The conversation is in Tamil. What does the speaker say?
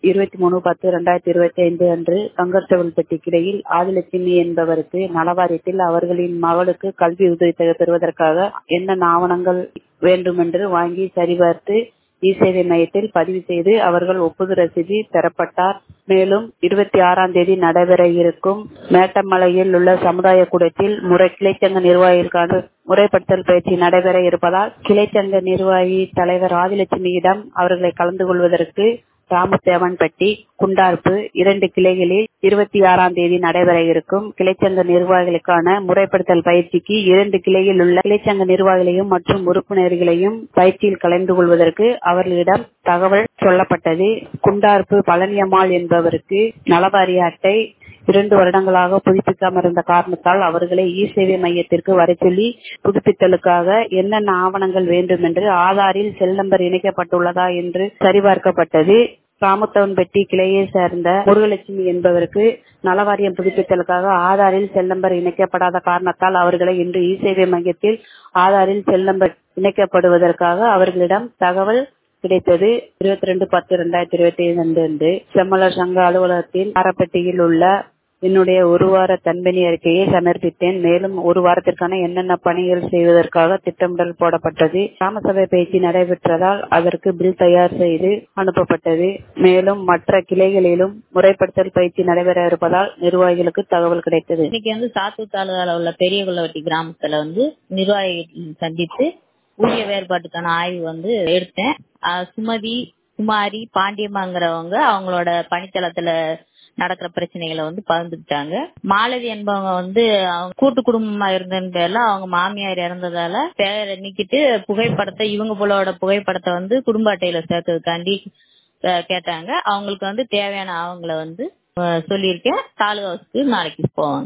இருபத்தி மூணு பத்து ரெண்டாயிரத்தி இருபத்தி ஐந்து அன்று கங்கர்செவல்பட்டி கிளையில் ஆதிலட்சுமி என்பவருக்கு நலவாரியத்தில் அவர்களின் மகளுக்கு கல்வி உதவித்தொகை பெறுவதற்காக என்னென்ன ஆவணங்கள் வேண்டுமென்று வாங்கி சரிபார்த்து இ சேவை மையத்தில் பதிவு செய்து அவர்கள் ஒப்புதல் ரசீது பெறப்பட்டார் மேலும் இருபத்தி ஆறாம் தேதி நடைபெற இருக்கும் மேட்டமலையில் உள்ள சமுதாய கூடத்தில் முறை கிளைச்சங்க நிர்வாகிகளுக்கான முறைப்படுத்தல் பயிற்சி நடைபெற இருப்பதால் கிளைச்சங்க நிர்வாகி தலைவர் ஆதிலட்சுமியிடம் அவர்களை கலந்து கொள்வதற்கு ராமதேவன்பட்டி குண்டார்ப்பு இரண்டு கிளைகளில் இருபத்தி ஆறாம் தேதி நடைபெற இருக்கும் கிளைச்சங்க நிர்வாகிகளுக்கான முறைப்படுத்தல் பயிற்சிக்கு இரண்டு கிளையில் உள்ள கிளைச்சங்க நிர்வாகிகளையும் மற்றும் உறுப்பினர்களையும் பயிற்சியில் கலந்து கொள்வதற்கு அவர்களிடம் தகவல் சொல்லப்பட்டது குண்டார்ப்பு பழனியம்மாள் என்பவருக்கு நலவாரிய அட்டை இரண்டு வருடங்களாக புதுப்பிக்காமல் இருந்த காரணத்தால் அவர்களை இ சேவை மையத்திற்கு வர சொல்லி புதுப்பித்தலுக்காக என்னென்ன ஆவணங்கள் வேண்டும் என்று ஆதாரில் செல் நம்பர் இணைக்கப்பட்டுள்ளதா என்று சரிபார்க்கப்பட்டது ராமத்தவன்பட்டி கிளையை சேர்ந்த முருகலட்சுமி என்பவருக்கு நலவாரியம் புதுப்பித்தலுக்காக ஆதாரில் செல் நம்பர் இணைக்கப்படாத காரணத்தால் அவர்களை இன்று இ சேவை மையத்தில் ஆதாரில் செல் நம்பர் இணைக்கப்படுவதற்காக அவர்களிடம் தகவல் கிடைத்தது இருபத்தி ரெண்டு பத்து ரெண்டாயிரத்தி இருபத்தி ஐந்து அன்று செம்மலர் சங்க அலுவலகத்தில் ஆரப்பட்டியில் உள்ள என்னுடைய ஒரு வார தன்பணி அறிக்கையை சமர்ப்பித்தேன் மேலும் ஒரு வாரத்திற்கான என்னென்ன பணிகள் செய்வதற்காக திட்டமிடல் போடப்பட்டது கிராம சபை பயிற்சி நடைபெற்றதால் அதற்கு பில் தயார் செய்து அனுப்பப்பட்டது மேலும் மற்ற கிளைகளிலும் முறைப்படுத்தல் பயிற்சி நடைபெற இருப்பதால் நிர்வாகிகளுக்கு தகவல் கிடைத்தது இன்னைக்கு வந்து சாத்தூர் தாலுகால உள்ள பெரிய குள்ளவட்டி கிராமத்துல வந்து நிர்வாகிகள் சந்தித்து ஊதிய வேறுபாட்டுக்கான ஆய்வு வந்து எடுத்தேன் சுமதி குமாரி பாண்டியம்மாங்கிறவங்க அவங்களோட பணித்தளத்துல நடக்கிற பிரச்சனைகளை வந்து பகிர்ந்துக்கிட்டாங்க மாலதி என்பவங்க வந்து அவங்க கூட்டு குடும்பமா இருந்தன்னு பேர்ல அவங்க மாமியார் இறந்ததால பேரை நீக்கிட்டு புகைப்படத்தை இவங்க போலோட புகைப்படத்தை வந்து குடும்ப அட்டையில சேர்த்ததுக்காண்டி கேட்டாங்க அவங்களுக்கு வந்து தேவையான ஆவணங்களை வந்து சொல்லியிருக்கேன் தாலுகாவுக்கு நாளைக்கு போவாங்க